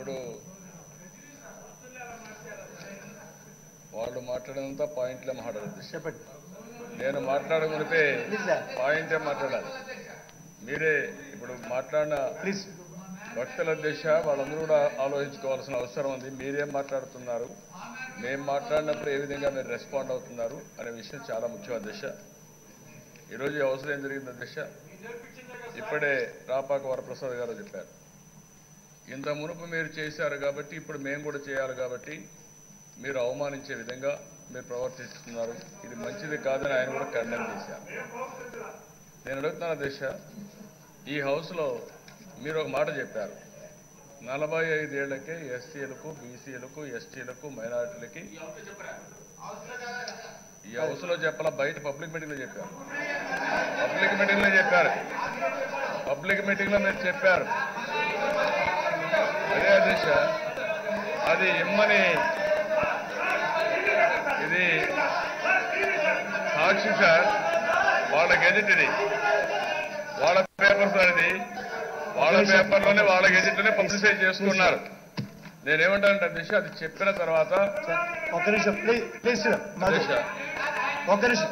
ఇప్పుడు వాళ్ళు మాట్లాడినంత పాయింట్లే మాట్లాడాలి చెప్పండి నేను మాట్లాడే మునిపే Please, sir. పాయింటే మాట్లాడాలి మీరే ఇప్పుడు మాట్లాడిన ప్లీజ్ భక్తుల దిశ వాళ్ళందరూ కూడా ఆలోచించుకోవాల్సిన అవసరం ఉంది మీరేం మాట్లాడుతున్నారు మేము మాట్లాడినప్పుడు ఏ విధంగా మీరు రెస్పాండ్ అవుతున్నారు అనే విషయం చాలా ముఖ్యం అధ్యక్ష ఈరోజు ఈ అవసరం ఏం జరిగింది అధ్యక్ష ఇప్పుడే రాపాక వరప్రసాద్ గారు చెప్పారు ఇంత మునుపు మీరు చేశారు కాబట్టి ఇప్పుడు మేము కూడా చేయాలి కాబట్టి మీరు అవమానించే విధంగా మీరు ప్రవర్తిస్తున్నారు ఇది మంచిది కాదని ఆయన కూడా ఖండన చేశారు నేను అడుగుతున్నా దిశ ఈ హౌస్లో మీరు ఒక మాట చెప్పారు నలభై ఐదేళ్లకే ఎస్సీలకు బీసీలకు ఎస్టీలకు మైనారిటీలకి ఈ హౌస్లో చెప్పాల బయట పబ్లిక్ మీటింగ్లో చెప్పారు పబ్లిక్ మీటింగ్లో చెప్పారు పబ్లిక్ మీటింగ్లో మీరు చెప్పారు అదే అధ్యక్ష అది ఇమ్మని ఇది సాక్షి సార్ వాళ్ళ గెజెట్ ఇది వాళ్ళ పేపర్ సార్ ఇది వాళ్ళ పేపర్లోనే వాళ్ళ గెజెట్లోనే పబ్లిసైజ్ చేసుకున్నారు నేనేమంటానంటే అధ్యక్ష అది చెప్పిన తర్వాత ఒక్క నిమిషం ప్లీజ్ ప్లీజ్ అధ్యక్ష ఒక్క నిమిషం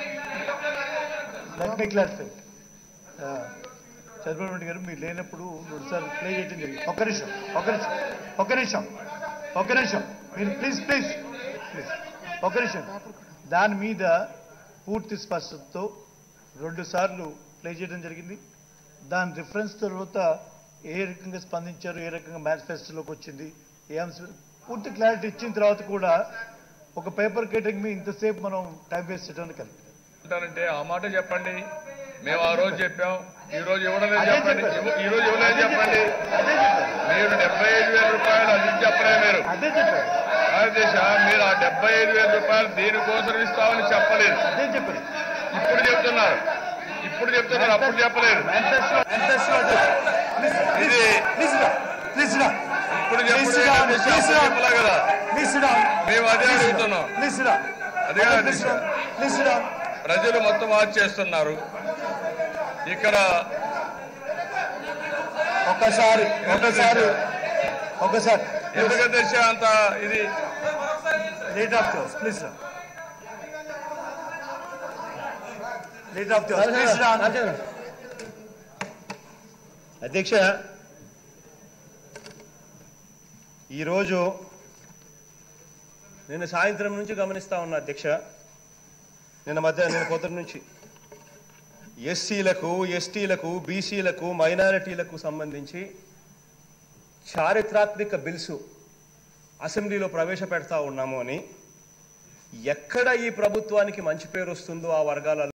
let me clarify Chandrababu Naidu garu మీరు లేనప్పుడు రెండుసార్లు ప్లే చేయడం జరిగింది ఒక్క నిమిషం ఒక్క నిమిషం ఒక్క నిమిషం ఒక్క నిమిషం మీరు ప్లీజ్ ప్లీజ్ ప్లీజ్ ఒక్క నిమిషం దాని మీద పూర్తి స్పష్టతతో రెండు సార్లు ప్లే చేయడం జరిగింది దాని రిఫరెన్స్ తర్వాత ఏ రకంగా స్పందించారు ఏ రకంగా మేనిఫెస్టోలోకి వచ్చింది ఏ అంశం పూర్తి క్లారిటీ ఇచ్చిన తర్వాత కూడా ఒక పేపర్ కేటింగ్ మీద ఇంతసేపు మనం టైం వేస్ట్ చేయడానికి కరెక్ట్ అంటారంటే ఆ మాట చెప్పండి మేము ఆ రోజు చెప్పాం ఈ రోజు ఇవ్వడలేదు అదే చెప్పండి చెప్పారు. ఇవ్వ- ఈ రోజు ఇవ్వలేదు చెప్పండి అదే చెప్పారు మీరు డెబ్బై ఐదు వేల రూపాయలు అది చెప్పలే మీరు అదే చెప్పారు భారతదేశ మీరు ఆ డెబ్బై ఐదు వేల రూపాయలు దీనికోసం ఇస్తామని చెప్పలేదు అదే చెప్పారు ఇప్పుడు చెప్తున్నారు ఇప్పుడు చెప్తున్నారు అప్పుడు చెప్పలేదు మేనిఫెస్టో మేనిఫెస్టో అదే ప్లీజ్ ఇది ప్లీజ్ ప్లీజ్ రా ఇప్పుడు Please చెప్పలేదు sit down, అధ్యక్ష, please అప్పుడు sit down. చెప్పలే కదా ప్లీజ్ రా మేము అదే అడుగుతున్నాం ప్లీజ్ రా అదే ప్లీజ్ రా అధ్యక్ష. ప్లీజ్ రా ప్రజలు మొత్తం ఆచ్ చేస్తున్నారు ఇక్కడ ఒకసారి ఒకసారి ఒకసారి ఎందుకు అధ్యక్ష అంత ఇది లేట్ ఆఫ్ దిస్ ప్లీజ్ రా లేట్ ఆఫ్ దిస్ ప్లీజ్ రా అధ్యక్ష ఈరోజు నేను సాయంత్రం నుంచి గమనిస్తా ఉన్నా అధ్యక్ష నిన్న మధ్య నేను పొద్దున్న నుంచి ఎస్సీలకు ఎస్టీలకు బీసీలకు మైనారిటీలకు సంబంధించి చారిత్రాత్మక బిల్సు అసెంబ్లీలో ప్రవేశపెడతా ఉన్నాము అని ఎక్కడ ఈ ప్రభుత్వానికి మంచి పేరు వస్తుందో ఆ వర్గాల